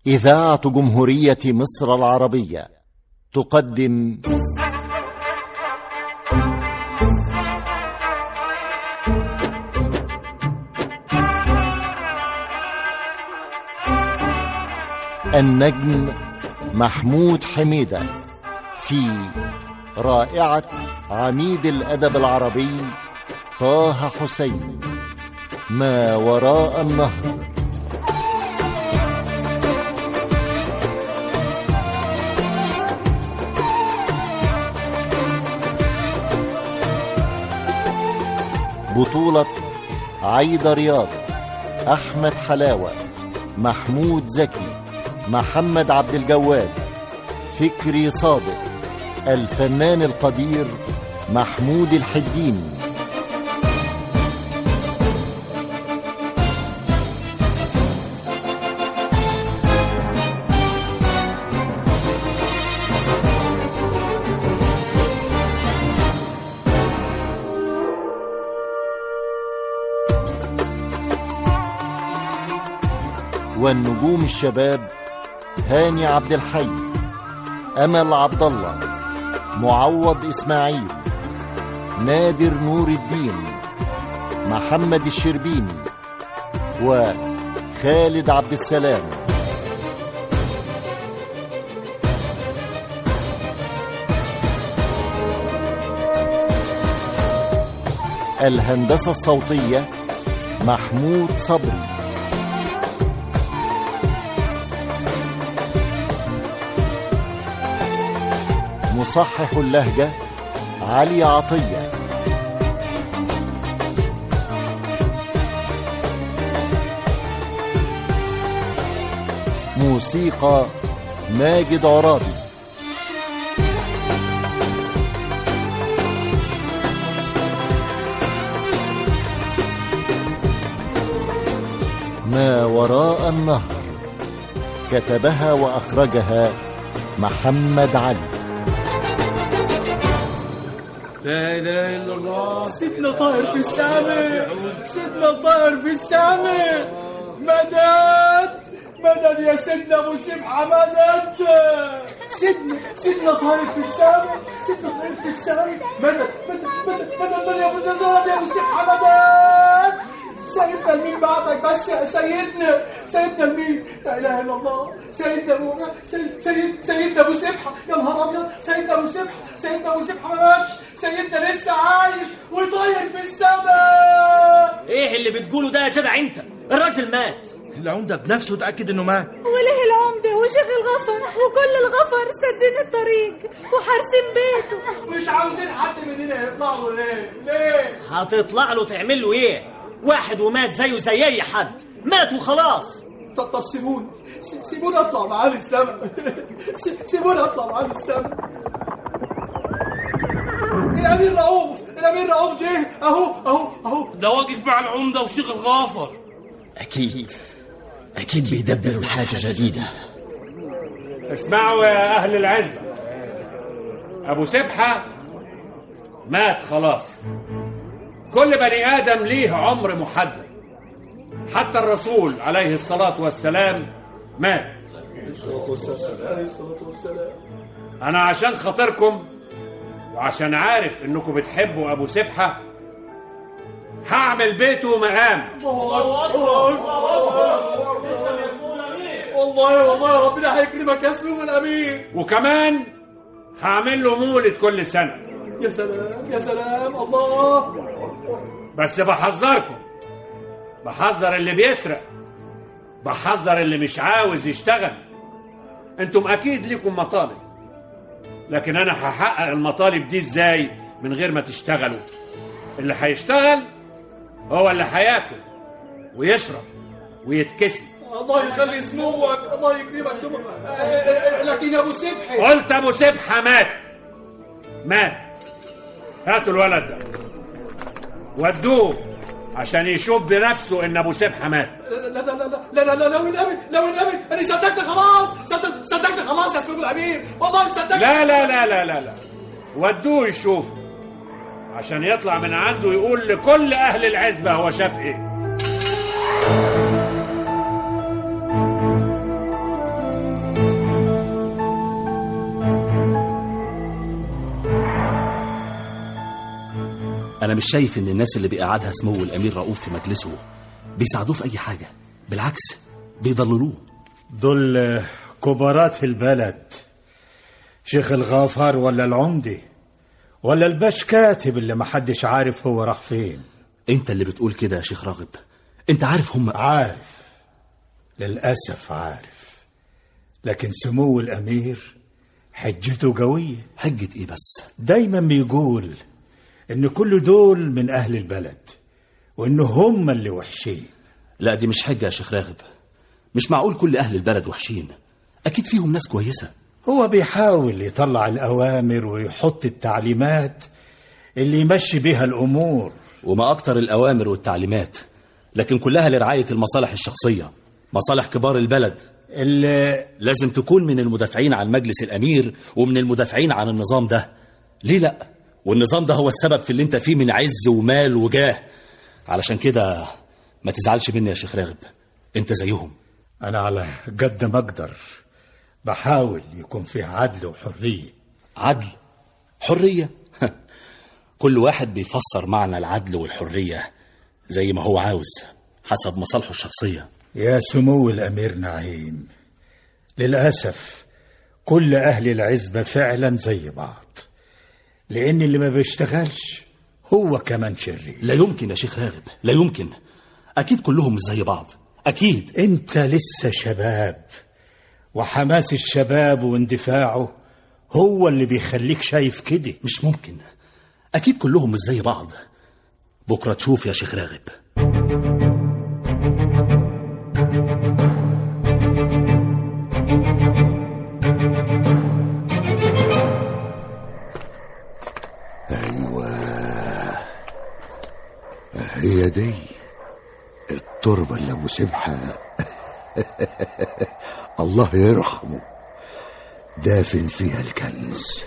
إذاعة جمهورية مصر العربية تقدم النجم محمود حميدة في رائعة عميد الأدب العربي طه حسين ما وراء النهر بطولة عايدة رياض أحمد حلاوة محمود زكي محمد عبد الجواد فكري صادق الفنان القدير محمود الحديني والنجوم الشباب هاني عبد الحي امل عبد الله معوض اسماعيل نادر نور الدين محمد الشربيني وخالد عبد السلام الهندسه الصوتيه محمود صبري مصحح اللهجة علي عطية موسيقى ماجد عرابي ما وراء النهر كتبها وأخرجها محمد علي لا اله الا الله سيدنا طائر في السماء سيدنا طائر في السماء مدد مدد يا سيدنا ابو سمعه مدد سيدنا سيدنا طائر في السماء سيدنا طائر في السماء مدد مدد مدد مدد مدد يا ابو مدد يا ابو سمعه مدد سيدنا المين بعدك بس يا سيدنا سيدنا المين لا اله الا الله سيدنا ابو سيد سيد سيدنا ابو سبحه يا نهار ابيض سيدنا ابو سبحه سيدنا ابو سبحه ما ماتش سيدنا لسه عايش وطاير في السماء ايه اللي بتقوله ده يا جدع انت الراجل مات العمدة بنفسه اتأكد انه مات وله العمدة وشيخ الغفر وكل الغفر سدين الطريق وحارسين بيته مش عاوزين حد مننا يطلع له ليه ليه هتطلع له تعمل له ايه واحد ومات زيه زي اي حد مات وخلاص طب طب سيبوني س- سيبوني اطلع معاه للسما س- سيبوني اطلع معاه للسما الامير رؤوف الامير رؤوف جه اهو اهو اهو ده واقف مع العمدة وشيخ الغافر اكيد اكيد بيدبروا الحاجة جديدة اسمعوا يا أهل العزبة أبو سبحة مات خلاص كل بني آدم ليه عمر محدد حتى الرسول عليه الصلاة والسلام مات أنا عشان خاطركم وعشان عارف إنكم بتحبوا أبو سبحة هعمل بيته مقام والله والله ربنا هيكرمك يا اسمه الامير وكمان هعمل له مولد كل سنة يا سلام يا سلام الله بس بحذركم بحذر اللي بيسرق بحذر اللي مش عاوز يشتغل انتم اكيد ليكم مطالب لكن انا هحقق المطالب دي ازاي من غير ما تشتغلوا اللي هيشتغل هو اللي هياكل ويشرب ويتكسي الله يخلي سموك الله يكرمك سموك آه، آه، آه، لكن يا ابو سبحي قلت ابو سبحه مات مات هاتوا الولد ده ودوه عشان يشوف بنفسه ان ابو سبحه مات لا لا لا لا لا لا لا لو الامير لو الامير انا صدقت خلاص صدقت صدقت خلاص يا اسمه الامير والله صدقت لا لا لا لا لا لا ودوه يشوف عشان يطلع من عنده يقول لكل اهل العزبه هو شاف ايه انا مش شايف ان الناس اللي بيقعدها سمو الامير رؤوف في مجلسه بيساعدوه في اي حاجه بالعكس بيضللوه دول كبارات البلد شيخ الغافر ولا العمدي ولا الباش كاتب اللي محدش عارف هو راح فين انت اللي بتقول كده يا شيخ راغب انت عارف هم عارف للأسف عارف لكن سمو الأمير حجته قوية حجة ايه بس دايما بيقول إن كل دول من أهل البلد وإن هم اللي وحشين لا دي مش حجة يا شيخ راغب مش معقول كل اهل البلد وحشين اكيد فيهم ناس كويسة هو بيحاول يطلع الأوامر ويحط التعليمات اللي يمشي بيها الأمور وما اكتر الاوامر والتعليمات لكن كلها لرعاية المصالح الشخصية مصالح كبار البلد اللي لازم تكون من المدافعين عن مجلس الأمير ومن المدافعين عن النظام ده ليه لا والنظام ده هو السبب في اللي انت فيه من عز ومال وجاه علشان كده ما تزعلش مني يا شيخ راغب انت زيهم أنا على قد ما أقدر بحاول يكون فيه عدل وحرية عدل حرية كل واحد بيفسر معنى العدل والحرية زي ما هو عاوز حسب مصالحه الشخصية يا سمو الأمير نعيم للأسف كل أهل العزبة فعلا زي بعض لأن اللي ما بيشتغلش هو كمان شرير لا يمكن يا شيخ راغب لا يمكن أكيد كلهم مش زي بعض أكيد أنت لسه شباب وحماس الشباب واندفاعه هو اللي بيخليك شايف كده مش ممكن أكيد كلهم مش زي بعض بكرة تشوف يا شيخ راغب هي دي التربة اللي أبو سمحة الله يرحمه دافن فيها الكنز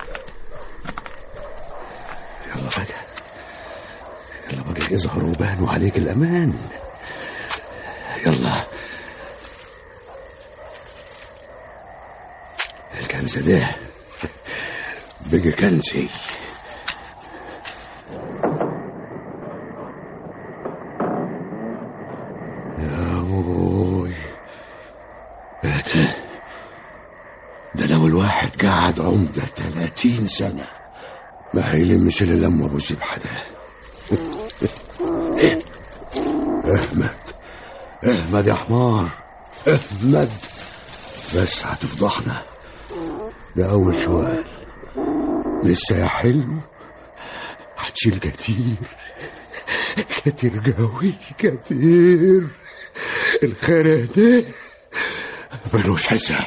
يلا بقى يلا بقى اظهر وبان وعليك الأمان يلا الكنز ده بقى كنزي يا ابوي ده ده لو الواحد قعد عمدة تلاتين سنة ما هيلمش الا لما ابو سبحة ده احمد احمد يا حمار احمد بس هتفضحنا ده اول سؤال لسه يا حلو هتشيل كتير كتير قوي كتير الخير ده ملوش حساب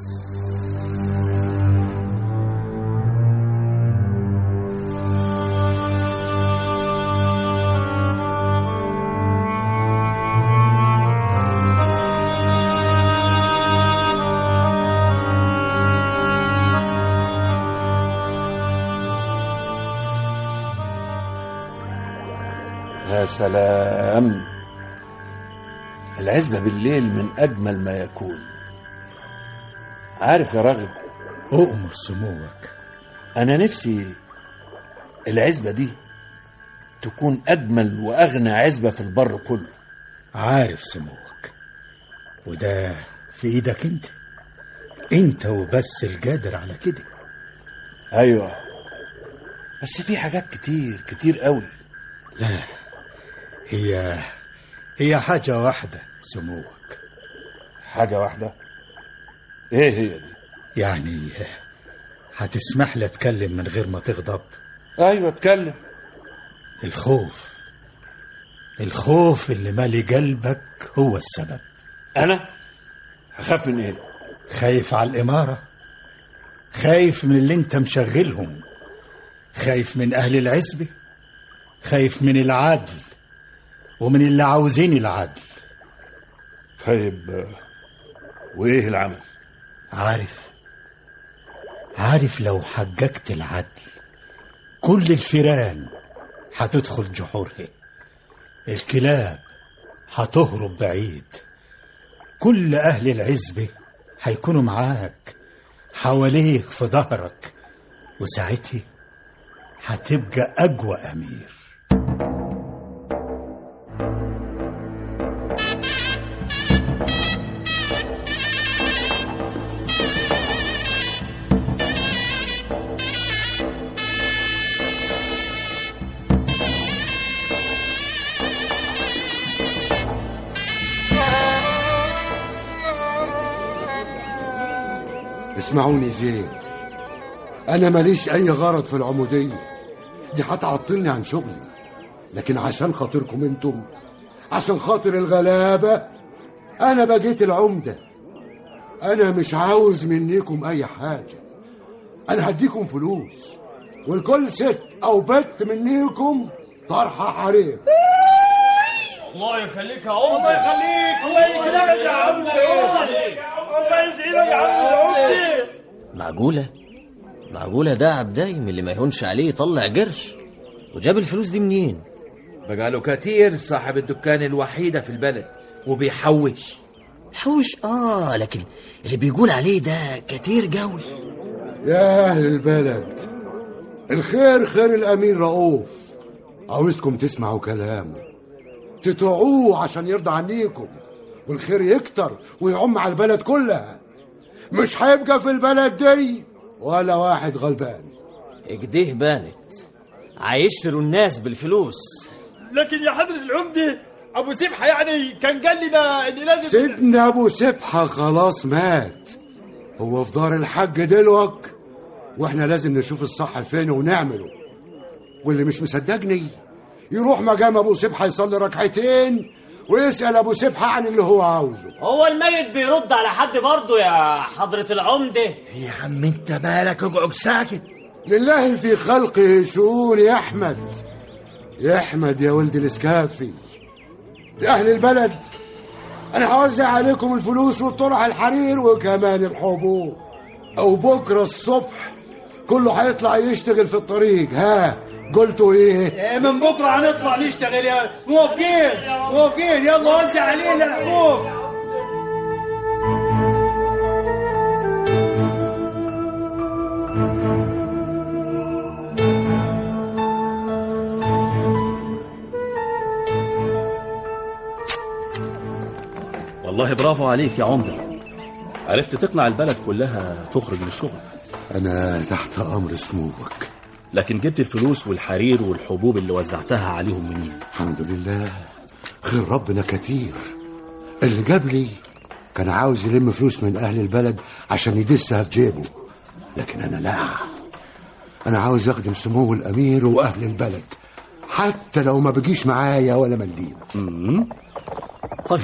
يا سلام العزبة بالليل من أجمل ما يكون عارف يا راغب أؤمر سموك أنا نفسي العزبة دي تكون أجمل وأغنى عزبة في البر كله عارف سموك وده في ايدك انت انت وبس القادر على كده أيوة بس في حاجات كتير كتير قوي لا هي هي حاجة واحدة سموك حاجة واحدة إيه هي دي يعني هتسمح لي اتكلم من غير ما تغضب أيوة اتكلم الخوف الخوف اللي مالي قلبك هو السبب أنا هخاف من إيه خايف على الإمارة خايف من اللي انت مشغلهم خايف من أهل العزبة خايف من العدل ومن اللي عاوزين العدل طيب آه، وإيه العمل عارف عارف لو حججت العدل كل الفيران هتدخل جحورها الكلاب هتهرب بعيد كل أهل العزبة هيكونوا معاك حواليك في ظهرك وساعتها هتبقى أقوى أمير اسمعوني زين انا ماليش اي غرض في العموديه دي هتعطلني عن شغلي لكن عشان خاطركم انتم عشان خاطر الغلابه انا بقيت العمده انا مش عاوز منكم اي حاجه انا هديكم فلوس والكل ست او بنت منيكم طرحه حرير الله يخليك يا عمر الله يخليك الله يكرمك يا عمر الله يسعدك يا عمر معقولة معقولة ده عبدايم اللي ما يهونش عليه يطلع قرش وجاب الفلوس دي منين بقى له كتير صاحب الدكان الوحيدة في البلد وبيحوش حوش اه لكن اللي بيقول عليه ده كتير قوي يا اهل البلد الخير خير الامين رؤوف عاوزكم تسمعوا كلامه تطيعوه عشان يرضى عنيكم والخير يكتر ويعم على البلد كلها مش هيبقى في البلد دي ولا واحد غلبان اجديه بانت عايشتروا الناس بالفلوس لكن يا حضرة العمدة أبو سبحة يعني كان قال لي بقى إني لازم سيدنا ابو سبحة خلاص مات هو في دار الحج دلوك واحنا لازم نشوف الصح فين ونعمله واللي مش مصدقني يروح مقام ابو سبحة يصلي ركعتين ويسأل ابو سبحة عن اللي هو عاوزه هو الميت بيرد على حد برضه يا حضرة العمدة يا عم انت مالك اقعد ساكت لله في خلقه شؤون يا احمد يا احمد يا ولد الاسكافي يا اهل البلد انا هوزع عليكم الفلوس والطرح الحرير وكمان الحبوب او بكره الصبح كله هيطلع يشتغل في الطريق ها قلتوا ايه من بكره هنطلع نشتغل يا موافقين موافقين يلا وزع علينا الحبوب والله برافو عليك يا عمدة عرفت تقنع البلد كلها تخرج للشغل انا تحت امر سموك لكن جبت الفلوس والحرير والحبوب اللي وزعتها عليهم منين الحمد لله خير ربنا كتير اللي جاب لي كان عاوز يلم فلوس من اهل البلد عشان يدسها في جيبه لكن انا لا انا عاوز اخدم سمو الامير واهل البلد حتى لو ما بقيش معايا ولا مليم طيب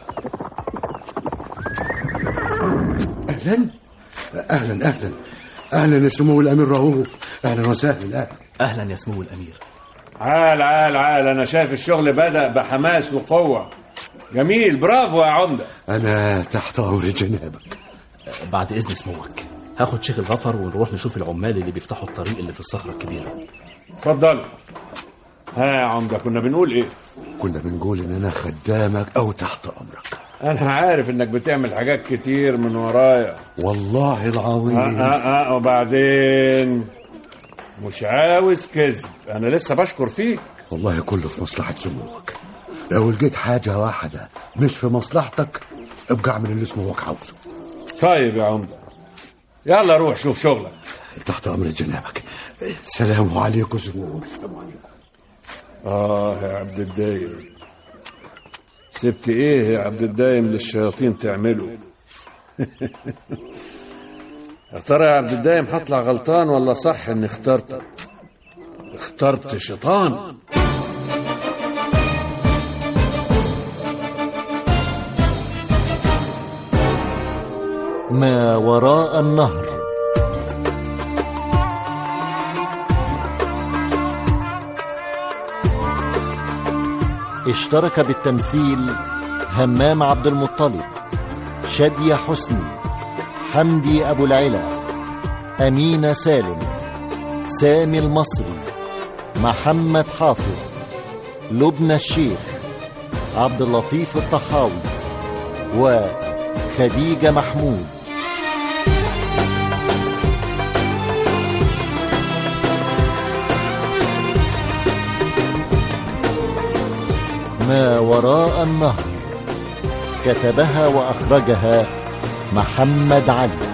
اهلا اهلا اهلا اهلا يا سمو الامير رؤوف اهلا وسهلا اهلا اهلا يا سمو الامير عال عال عال انا شايف الشغل بدأ بحماس وقوة جميل برافو يا عمدة انا تحت امر جنابك بعد اذن سموك هاخد شيخ الغفر ونروح نشوف العمال اللي بيفتحوا الطريق اللي في الصخرة الكبيرة اتفضل ها يا عمدة كنا بنقول ايه كنا بنقول ان انا خدامك او تحت امرك انا عارف انك بتعمل حاجات كتير من ورايا والله العظيم اه اه اه وبعدين مش عاوز كذب انا لسه بشكر فيك والله كله في مصلحة سموك لو لقيت حاجة واحدة مش في مصلحتك ابقى اعمل اللي سموك عاوزه طيب يا عمدة يلا روح شوف شغلك تحت امر جنابك السلام عليكم سموك السلام عليكم اه يا عبد الدايم سبت ايه يا عبد الدايم للشياطين تعمله يا ترى يا عبد الدايم هطلع غلطان ولا صح اني اخترتك اخترت شيطان ما وراء النهر اشترك بالتمثيل همام عبد المطلب شادية حسني حمدي أبو العلا أمينة سالم سامي المصري محمد حافظ لبنى الشيخ عبد اللطيف الطحاوي وخديجة محمود ما وراء النهر كتبها وأخرجها محمد علي